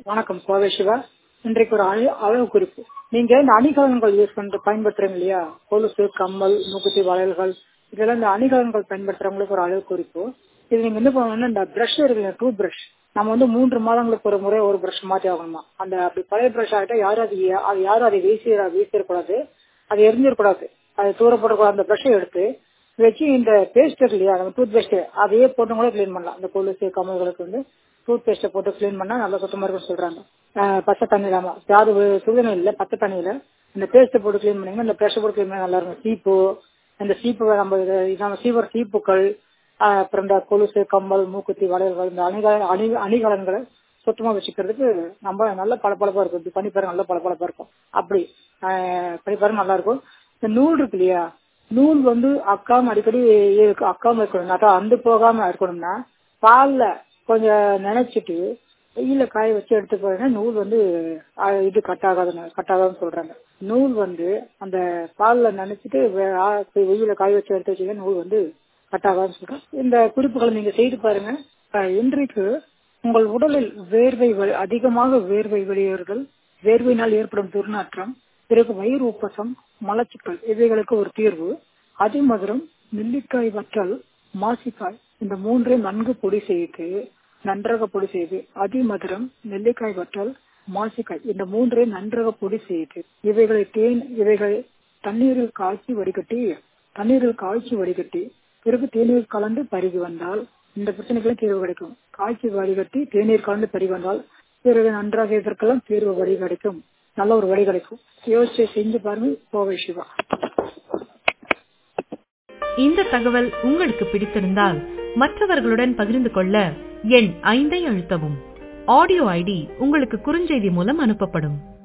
வணக்கம் கோவை சிவா இன்றைக்கு ஒரு அள- அளவு குறிப்பு நீங்க இந்த அணிகலன்கள் யூஸ் பண்ற பயன்படுத்துறீங்க இல்லையா கொலுசு கம்மல் மூக்குத்தி வளையல்கள் இதெல்லாம் இந்த அணிகலன்கள் பயன்படுத்துறவங்களுக்கு ஒரு அளவு குறிப்பு இது நீங்க என்ன பண்ணணும்னா இந்த பிரஷ் இருக்கு டூத் பிரஷ் நம்ம வந்து மூன்று மாதங்களுக்கு ஒரு முறை ஒரு பிரஷ் மாற்றி ஆகணுமா அந்த அப்படி பழைய பிரஷ் ஆகிட்டா யாரும் அது அது யாரும் அதை வீசி வீசிடக்கூடாது அது எரிஞ்சிடக்கூடாது அது தூர போடக்கூடாது அந்த பிரஷை எடுத்து வச்சு இந்த பேஸ்ட் இருக்கு இல்லையா நம்ம டூத் பேஸ்ட் அதையே போட்டு கூட க்ளீன் பண்ணலாம் அந்த கொலுசு கம்மல்களுக்கு வந்து டூத் பேஸ்ட்டை போட்டு க்ளீன் பண்ணா நல்லா சுத்தமா இருக்கும்னு சொல்றாங்க ஆஹ் பச்சை தண்ணி இல்லாம யாரு சுடுதண்ணி இல்ல பச்சை தண்ணியில இந்த பேஸ்ட்டை போட்டு க்ளீன் பண்ணீங்கன்னா இந்த பிரஷ் போட்டு க்ளீன் பண்ணா நல்லா இருக்கும் சீப்பு இந்த சீப்பு நம்ம இது- நம்ம சீவர் சீப்புகள் ஆஹ் அப்புறம் இந்த கொலுசு கம்மல் மூக்குத்தி வளையல்கள் இந்த அணிக அணி அணிகலன்களை சுத்தமா வச்சுக்கிறதுக்கு நம்ம நல்ல பளபளப்பா இருக்கும் இப்படி பண்ணி பாருங்க நல்ல பளபளப்பா இருக்கும் அப்படி ஆஹ் பண்ணி பாருங்க நல்லா இருக்கும் இந்த நூல் இருக்கு இல்லையா நூல் வந்து அக்காம அடிக்கடி இருக்கு அக்காம இருக்கணும் அதான் அந்து போகாம இருக்கணும்னா பால்ல கொஞ்சம் நினைச்சிட்டு வெயில காய வச்சு எடுத்து போனா நூல் வந்து அஹ், இது கட் ஆகாதுன்னு கட் ஆகாதுன்னு சொல்றாங்க நூல் வந்து அந்த பால்ல நினைச்சிட்டு வெ- ஆ, போய் வெயில காய வச்சு எடுத்து வச்சீங்கன்னா நூல் வந்து கட் ஆகாதுன்னு சொல்றேன் இந்த குறிப்புகளை நீங்க செய்து பாருங்க அஹ், இன்றைக்கு உங்கள் உடலில் வேர்வை வ- அதிகமாக வேர்வை வெளியேறுதல் வேர்வையினால் ஏற்படும் துர்நாற்றம் பிறகு வயிறு உப்பசம் மலச்சிக்கல் இவைகளுக்கு ஒரு தீர்வு அதிமதுரம் நெல்லிக்காய் வற்றல் மாசிக்காய் இந்த மூன்றையும் நன்கு பொடி செய்து நன்றாக பொடி செய்து அதிமதுரம் நெல்லிக்காய் வற்றல் மாசிக்காய் இந்த மூன்றையும் நன்றாக பொடி செய்து இவைகளை தேன் இவைகளை தண்ணீரில் காய்ச்சி வடிகட்டி தண்ணீரில் காய்ச்சி வடிகட்டி பிறகு தேநீர் கலந்து பருகி வந்தால் இந்த பிரச்சனைகளும் தீர்வு கிடைக்கும் காய்ச்சி வடிகட்டி தேநீர் கலந்து பருகி வந்தால் பிறகு நன்றாக இதற்கெல்லாம் தீர்வு வழி கிடைக்கும் நல்ல ஒரு வழி கிடைக்கும் யோசிச்சு செஞ்சு பாருங்க கோவை சிவா இந்த தகவல் உங்களுக்கு பிடித்திருந்தால் மற்றவர்களுடன் பகிர்ந்து கொள்ள எண் ஐந்தை அழுத்தவும் ஆடியோ ஐடி உங்களுக்கு குறுஞ்செய்தி மூலம் அனுப்பப்படும்